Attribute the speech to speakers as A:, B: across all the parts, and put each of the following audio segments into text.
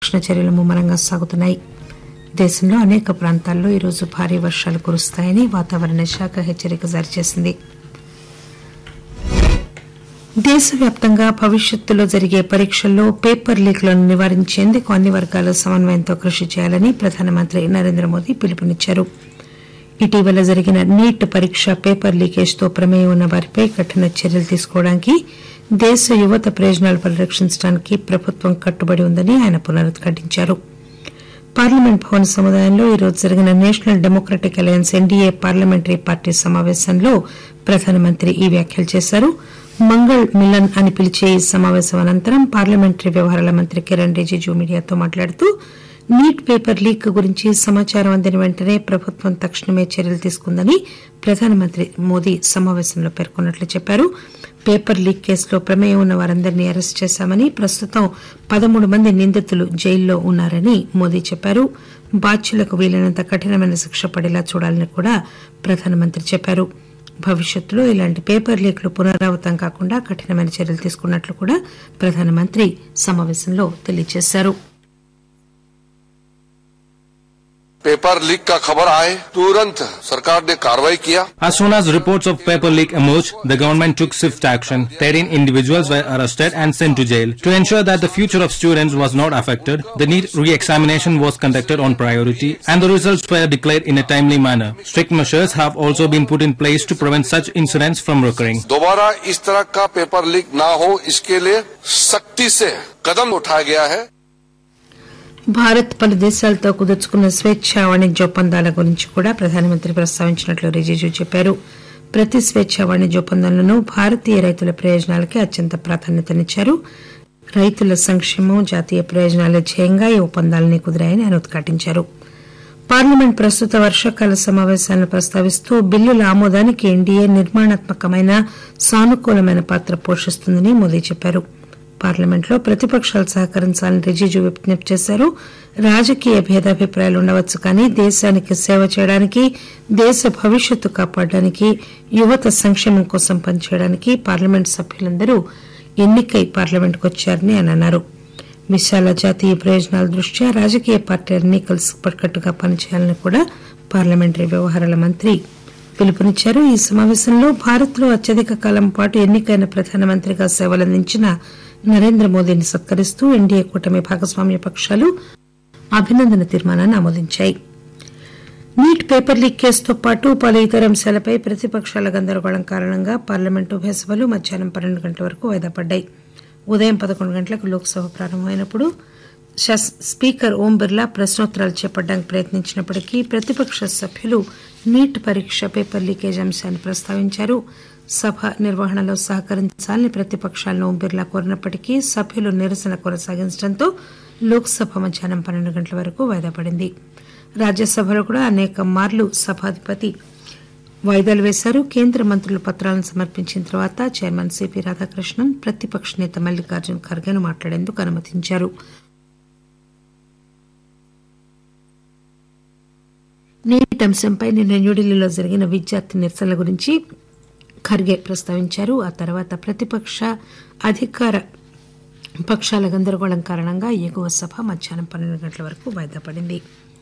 A: రక్షణ చర్యలు ముమ్మరంగా సాగుతున్నాయి దేశంలో అనేక ప్రాంతాల్లో ఈరోజు భారీ వర్షాలు కురుస్తాయని వాతావరణ శాఖ హెచ్చరిక జారీ చేసింది దేశవ్యాప్తంగా భవిష్యత్తులో జరిగే పరీక్షల్లో పేపర్ లీక్లను నివారించేందుకు అన్ని వర్గాలు సమన్వయంతో కృషి చేయాలని ప్రధానమంత్రి నరేంద్ర మోదీ పిలుపునిచ్చారు ఇటీవల జరిగిన నీట్ పరీక్ష పేపర్ లీకేజ్ తో ప్రమేయం ఉన్న వారిపై కఠిన చర్యలు తీసుకోవడానికి దేశ యువత ప్రయోజనాలు పరిరక్షించడానికి ప్రభుత్వం కట్టుబడి ఉందని ఆయన పునరుద్ఘాటించారు పార్లమెంట్ భవన్ సముదాయంలో ఈరోజు జరిగిన National Democratic Alliance NDA parliamentary party సమావేశంలో ప్రధానమంత్రి ఈ వ్యాఖ్యలు చేశారు మంగళ్ మిలన్ అని పిలిచే ఈ సమావేశం అనంతరం పార్లమెంటరీ వ్యవహారాల మంత్రి కిరణ్ రిజిజు మీడియాతో మాట్లాడుతూ నీట్ పేపర్ లీక్ గురించి సమాచారం అందిన వెంటనే ప్రభుత్వం తక్షణమే చర్యలు తీసుకుందని ప్రధానమంత్రి మోదీ సమావేశంలో పేర్కొన్నట్లు చెప్పారు పేపర్ లీక్ కేసులో ప్రమేయం ఉన్న వారందరినీ అరెస్ట్ చేశామని ప్రస్తుతం పదమూడు మంది నిందితులు జైల్లో ఉన్నారని మోదీ చెప్పారు బాధ్యులకు వీలైనంత కఠినమైన శిక్ష పడేలా చూడాలని కూడా ప్రధానమంత్రి చెప్పారు భవిష్యత్తులో ఇలాంటి పేపర్ లీక్లు పునరావృతం కాకుండా కఠినమైన చర్యలు తీసుకున్నట్లు కూడా ప్రధానమంత్రి సమావేశంలో తెలియజేశారు
B: पेपर लीक का खबर आए तुरंत सरकार ने कार्रवाई किया
C: As soon as reports of paper leak emerged, the government took swift action. 13 individuals were arrested and sent to jail. To ensure that the future of students was not affected, the NEET re-examination was conducted on priority and the results were declared in a timely manner. Strict measures have also been put in place to prevent such incidents from recurring.
B: दोबारा इस तरह का paper leak ना हो इसके लिए सख्ती से कदम उठाया गया है
A: భారత్ పలు దేశాలతో కుదుర్చుకున్న స్వేచ్ఛ వాణిజ్య ఒప్పందాల గురించి కూడా ప్రధానమంత్రి ప్రస్తావించినట్లు రిజిజు చెప్పారు ప్రతి స్వేచ్ఛ వాణిజ్య ఒప్పందంలోనూ భారతీయ రైతుల ప్రయోజనాలకే అత్యంత ప్రాధాన్యతనిచ్చారు రైతుల సంక్షేమం జాతీయ ప్రయోజనాల ధ్యేయంగా ఈ ఒప్పందాలని కుదిరాయని ఆయన ఉద్ఘాటించారు పార్లమెంట్ ప్రస్తుత వర్షాకాల సమావేశాలను ప్రస్తావిస్తూ బిల్లుల ఆమోదానికి ఎన్డీఏ నిర్మాణాత్మకమైన సానుకూలమైన పాత్ర పోషిస్తుందని మోదీ చెప్పారు పార్లమెంట్లో ప్రతిపక్షాలు సహకరించాలని రిజిజు విజ్ఞప్తి చేశారు రాజకీయ భేదాభిప్రాయాలు ఉండవచ్చు కానీ దేశానికి సేవ చేయడానికి దేశ భవిష్యత్తు కాపాడడానికి యువత సంక్షేమం కోసం పనిచేయడానికి పార్లమెంట్ సభ్యులందరూ ఎన్నికై పార్లమెంట్కు వచ్చారని ఆయన అన్నారు విశాల జాతీయ ప్రయోజనాల దృష్ట్యా రాజకీయ పార్టీలన్నీ కలిసికట్టుగా పనిచేయాలని కూడా పార్లమెంటరీ వ్యవహారాల మంత్రి పిలుపునిచ్చారు ఈ సమావేశంలో భారత్ లో అత్యధిక కాలం పాటు ఎన్నికైన ప్రధానమంత్రిగా సేవలందించిన నరేంద్ర మోదీని సత్కరిస్తూ ఎన్డీఏ కూటమి భాగస్వామ్య పక్షాలు అభినందన తీర్మానాన్ని ఆమోదించాయి నీట్ పేపర్ లీక్ కేసుతో పాటు పలు ఇతర అంశాలపై ప్రతిపక్షాల గందరగోళం కారణంగా పార్లమెంటు ఉభయ సభలు మధ్యాహ్నం పన్నెండు గంటల వరకు వాయిదా పడ్డాయి ఉదయం పదకొండు గంటలకు లోక్సభ ప్రారంభమైనప్పుడు శాస- స్పీకర్ ఓం బిర్లా ప్రశ్నోత్తరాలు చేపట్టడానికి ప్రయత్నించినప్పటికీ ప్రతిపక్ష సభ్యులు నీట్ పరీక్ష పేపర్ లీకేజ్ అంశాన్ని ప్రస్తావించారు సభ నిర్వహణలో సహకరించాలని ప్రతిపక్షాలను ఓం బిర్లా కోరినప్పటికీ సభ్యులు నిరసన కొనసాగించడంతో లోక్సభ మధ్యాహ్నం పన్నెండు గంటల వరకు వాయిదా పడింది రాజ్యసభలో కూడా అనేక మార్లు సభాధిపతి వాయిదాలు వేశారు కేంద్ర మంత్రులు పత్రాలను సమర్పించిన తర్వాత చైర్మన్ సిపి రాధాకృష్ణన్ ప్రతిపక్ష నేత మల్లికార్జున్ ఖర్గేను మాట్లాడేందుకు అనుమతించారు నీట్ అంశంపై నిన్న న్యూఢిల్లీలో జరిగిన విద్యార్థి నిరసనల గురించి ఖర్గే ప్రస్తావించారు ఆ తర్వాత ప్రతిపక్ష అధికార పక్షాల గందరగోళం కారణంగా ఎగువ సభ మధ్యాహ్నం పన్నెండు గంటల వరకు వాయిదా పడింది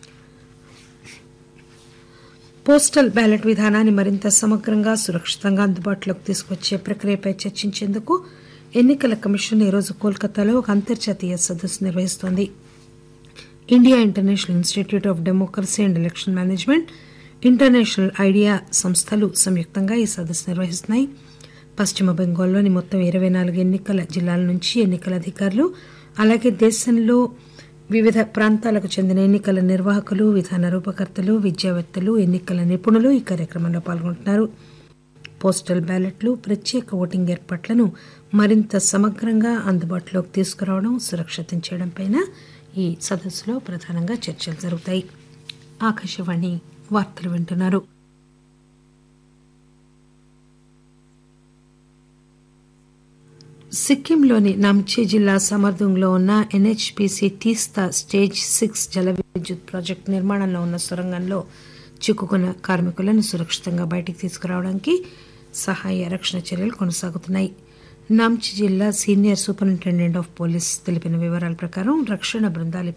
A: పోస్టల్ బ్యాలెట్ విధానాన్ని మరింత సమగ్రంగా సురక్షితంగా అందుబాటులోకి తీసుకొచ్చే ప్రక్రియపై చర్చించేందుకు ఎన్నికల కమిషన్ ఈరోజు కోల్కతాలో ఒక అంతర్జాతీయ సదస్సు నిర్వహిస్తోంది India International Institute of Democracy and Election Management International IDEA సంస్థలు సంయుక్తంగా ఈ సదస్సు నిర్వహిస్తున్నాయి పశ్చిమ బెంగాల్లోని మొత్తం ఇరవై నాలుగు ఎన్నికల జిల్లాల నుంచి ఎన్నికల అధికారులు అలాగే దేశంలో వివిధ ప్రాంతాలకు చెందిన ఎన్నికల నిర్వాహకులు విధాన రూపకర్తలు విద్యావేత్తలు ఎన్నికల నిపుణులు ఈ కార్యక్రమంలో పాల్గొంటున్నారు పోస్టల్ బ్యాలెట్లు ప్రత్యేక ఓటింగ్ ఏర్పాట్లను మరింత సమగ్రంగా అందుబాటులోకి తీసుకురావడం సురక్షితం చేయడంపై ఈ సదస్సులో ప్రధానంగా చర్చలు జరుగుతాయి ఆకాశవాణి వార్తలు వింటున్నారు సిక్కింలోని నామ్చే జిల్లా సమర్దుంగ్లో ఉన్న ఎన్హెచ్పిసి తీస్తా స్టేజ్ సిక్స్ జల విద్యుత్ ప్రాజెక్టు నిర్మాణంలో ఉన్న సొరంగంలో చిక్కుకున్న కార్మికులను సురక్షితంగా బయటికి తీసుకురావడానికి సహాయ రక్షణ చర్యలు కొనసాగుతున్నాయి నామ్చి జిల్లా సీనియర్ సూపరింటెండెంట్ ఆఫ్ పోలీస్ తెలిపిన వివరాల ప్రకారం రక్షణ బృందాలు